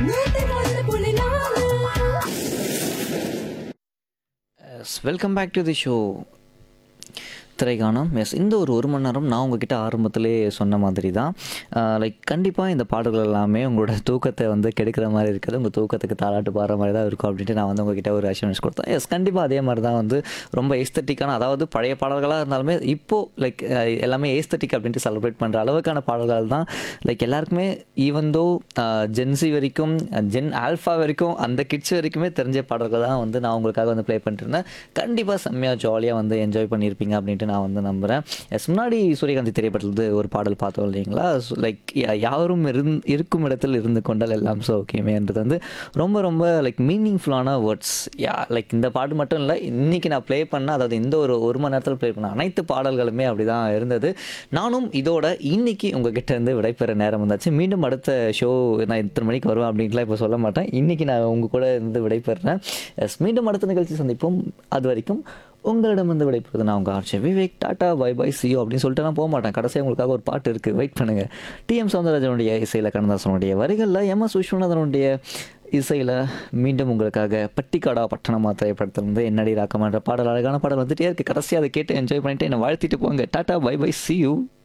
நூத்தி ஒன்று புள்ளி நாலு welcome back to the show Thiraigaanam எஸ் இந்த ஒரு ஒரு மணி நேரம் நான் உங்ககிட்ட ஆரம்பத்திலே சொன்ன மாதிரி தான் லைக் கண்டிப்பாக இந்த பாடல்கள் எல்லாமே உங்களோட தூக்கத்தை வந்து கெடுக்கிற மாதிரி இருக்குது உங்கள் தூக்கத்துக்கு தாளாட்டு பாடுற மாதிரி தான் இருக்கும் அப்படின்ட்டு நான் வந்து உங்ககிட்ட ஒரு அஷூரன்ஸ் கொடுத்தேன் எஸ் கண்டிப்பாக அதே மாதிரி தான் வந்து ரொம்ப ஏஸ்தட்டிக்கான அதாவது பழைய பாடல்களாக இருந்தாலுமே இப்போது லைக் எல்லாமே ஏஸ்தட்டிக் அப்படின்ட்டு செலிப்ரேட் பண்ணுற அளவுக்கான பாடல்கள் தான் லைக் எல்லாருக்குமே ஈவன் தோ ஜென்சி வரைக்கும் ஜென் ஆல்ஃபா வரைக்கும் அந்த கிட்ஸ் வரைக்குமே தெரிஞ்ச பாடல்கள் தான் வந்து நான் உங்களுக்காக வந்து ப்ளே பண்ணிட்டு இருந்தேன் கண்டிப்பாக செம்மையாக ஜாலியாக வந்து என்ஜாய் பண்ணியிருப்பீங்க அப்படின்ட்டு நான் வந்து நம்புகிறேன் எஸ் முன்னாடி சூரியகாந்தி திரைப்படத்துலேருந்து ஒரு பாடல் பார்த்தோம் இல்லைங்களா லைக் யாரும் இருந் இருக்கும் இடத்தில் இருந்து கொண்டால் எல்லாம் ஸோ ஓகேமேன்றது வந்து ரொம்ப ரொம்ப லைக் மீனிங்ஃபுல்லான வேர்ட்ஸ் யா லைக் இந்த பாட்டு மட்டும் இல்லை இன்றைக்கி நான் ப்ளே பண்ண அதாவது இந்த ஒரு ஒரு மணி நேரத்தில் ப்ளே பண்ண அனைத்து பாடல்களுமே அப்படி தான் இருந்தது நானும் இதோட இன்னைக்கு உங்ககிட்ட இருந்து விடைபெற நேரம் வந்தாச்சு மீண்டும் அடுத்த ஷோ நான் இத்தனை மணிக்கு வருவேன் அப்படின்ட்டுலாம் இப்போ சொல்ல மாட்டேன் இன்றைக்கி நான் உங்கள் கூட இருந்து விடைபெறுறேன் எஸ் மீண்டும் அடுத்த நிகழ்ச்சி சந்திப்போம் அது வரைக்கும் உங்களிடம் வந்து விடைபெறுது நான் உங்கள் Archie Vivek tata bye bye ciao அப்படின்னு சொல்லிட்டு நான் போக மாட்டேன் கடைசியாக உங்களுக்காக ஒரு பாட்டு இருக்குது வெயிட் பண்ணுங்கள் டிஎம் சௌந்தரராஜனுடைய இசையில் கண்ணதாசனுடைய வரிகளில் எம் எஸ் விஸ்வநாதனுடைய இசையில் மீண்டும் உங்களுக்காக பட்டிக்காடா பட்டணமா திரைப்படத்திலிருந்து என்னடி ராக்கமான்ற பாடல் அழகான பாடல் வந்துட்டே இருக்குது கடைசியாக அதை கேட்டு என்ஜாய் பண்ணிட்டு என்னை வாழ்த்திட்டு போங்க tata bye bye see you